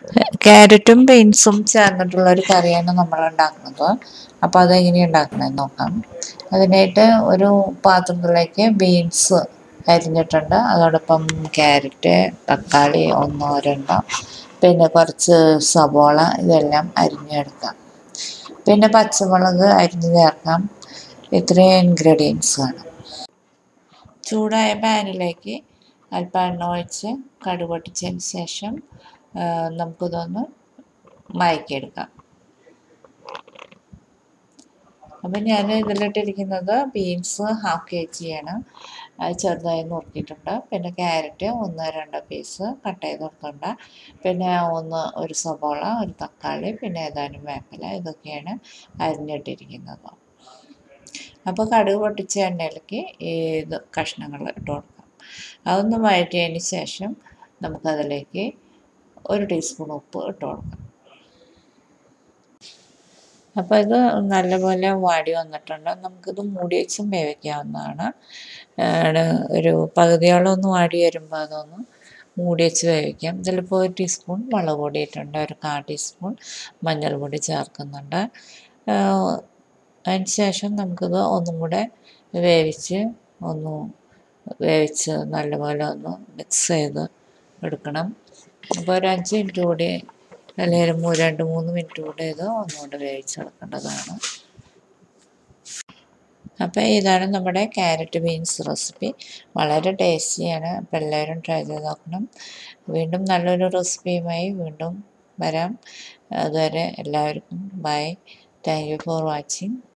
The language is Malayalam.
ക്യാരറ്റും ബീൻസും ചേർന്നിട്ടുള്ള ഒരു കറിയാണ് നമ്മൾ ഉണ്ടാക്കുന്നത് അപ്പോൾ അതെങ്ങനെയാണ് ഉണ്ടാക്കണമെന്ന് നോക്കാം അതിനായിട്ട് ഒരു പാത്രത്തിലേക്ക് ബീൻസ് അരിഞ്ഞിട്ടുണ്ട് അതോടൊപ്പം ക്യാരറ്റ് തക്കാളി ഒന്നോ രണ്ടോ പിന്നെ കുറച്ച് സവോള ഇതെല്ലാം അരിഞ്ഞെടുക്കാം പിന്നെ പച്ചമുളക് അരിഞ്ഞ് ചേർക്കാം ഇത്രയും ഇൻഗ്രീഡിയൻസ് വേണം ചൂടായ പാനിലേക്ക് അല്പം എണ്ണ ഒഴിച്ച് കടുക് പൊട്ടിച്ചതിന് ശേഷം ആ, നമുക്കിതൊന്ന് മയക്കിയെടുക്കാം അപ്പം ഞാൻ ഇതിലിട്ടിരിക്കുന്നത് ബീൻസ് ഹാഫ് കെ ജിയാണ് അത് ചെറുതായി നുറുക്കിയിട്ടുണ്ട് പിന്നെ ക്യാരറ്റ് ഒന്ന് രണ്ട് പീസ് കട്ട് ചെയ്ത് കൊടുത്തിട്ടുണ്ട് പിന്നെ ഒന്ന് ഒരു സവോള ഒരു തക്കാളി പിന്നെ ഏതാനും വേപ്പില ഇതൊക്കെയാണ് അരിഞ്ഞിട്ടിരിക്കുന്നത് അപ്പോൾ കടുക് പൊട്ടിച്ച എണ്ണയിലേക്ക് ഈ ഇത് കഷ്ണങ്ങൾ ഇട്ട് കൊടുക്കാം അതൊന്ന് വഴറ്റിയതിന് ശേഷം നമുക്കതിലേക്ക് ഒരു ടീസ്പൂൺ ഉപ്പ് ഇട്ട് കൊടുക്കാം അപ്പോൾ ഇത് നല്ലപോലെ വാടി വന്നിട്ടുണ്ട് നമുക്കിത് മൂടി വെച്ചും വേവിക്കാവുന്നതാണ് ആണ് ഒരു പകുതിയോളം ഒന്ന് വാടി വരുമ്പോൾ അതൊന്ന് മൂടി വെച്ച് വേവിക്കാം ഇതിലിപ്പോൾ ഒരു ടീസ്പൂൺ മുളക് പൊടി ഇട്ടുണ്ട് ഒരു കാ ടീസ്പൂൺ മഞ്ഞൾപ്പൊടി ചേർക്കുന്നുണ്ട് ആഹ് അതിന് ശേഷം നമുക്കിത് ഒന്നും കൂടെ വേവിച്ച് ഒന്ന് വേവിച്ച് നല്ലപോലെ ഒന്ന് മിക്സ് ചെയ്ത് എടുക്കണം അപ്പോൾ ഒരു അഞ്ച് മിനിറ്റ് കൂടി അല്ലെങ്കിൽ ഒരു രണ്ട് മൂന്ന് മിനിറ്റ് കൂടി ഇത് ഒന്നുകൂടെ വേവിച്ചെടുക്കേണ്ടതാണ് അപ്പോൾ ഇതാണ് നമ്മുടെ ക്യാരറ്റ് ബീൻസ് റെസിപ്പി വളരെ ടേസ്റ്റിയാണ് അപ്പോൾ എല്ലാവരും ട്രൈ ചെയ്ത് നോക്കണം വീണ്ടും നല്ലൊരു റെസിപ്പിയുമായി വീണ്ടും വരാം അതുവരെ എല്ലാവർക്കും bye thank you for watching